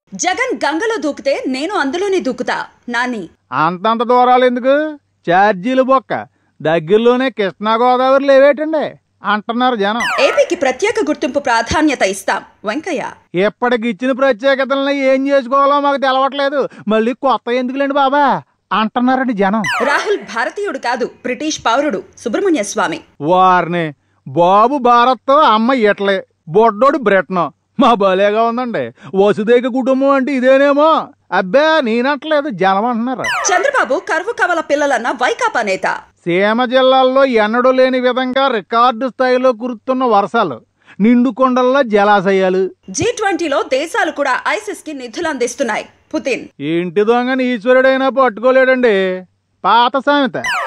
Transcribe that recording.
జగన్ గంగలో దూకితే నేను అందులోనే దూకుతా నాని అంతంత దూరాలు ఎందుకు ఛార్జీలు బొక్క దగ్గరలోనే కృష్ణా గోదావరి లేవేటండి అంటున్నారు జనం ఏపీకి ప్రత్యేక గుర్తింపు ప్రాధాన్యత ఇస్తాం వెంకయ్య ఇప్పటికి ఇచ్చిన ప్రత్యేకతలను ఏం చేసుకోవాలో మాకు తెలవట్లేదు మళ్ళీ కొత్త ఎందుకులేండి బాబా అంటున్నారండి జనం రాహుల్ భారతీయుడు కాదు బ్రిటిష్ పౌరుడు సుబ్రహ్మణ్య స్వామి వారిని బాబు భారత్తో అమ్మ ఇట్లే బొడ్డోడు బ్రిటన్ మా భలేగా ఉందండి వసుదేక కుటుంబం అంటే ఇదేనేమో అబ్బే నేనట్లేదు జనం అంటున్నారు చంద్రబాబు కరువు కవల పిల్లలన్న వైకాపా నేత సీమ జిల్లాల్లో ఎన్నడూ లేని విధంగా రికార్డు స్థాయిలో కురుతున్న వర్షాలు నిండు కొండల్లో జలాశయాలు జీ ట్వంటీలో దేశాలు కూడా ఐసిస్ కి నిధులు అందిస్తున్నాయి పుతిన్ ఇంటి దొంగని ఈశ్వరుడైనా పట్టుకోలేడండి పాత సామెత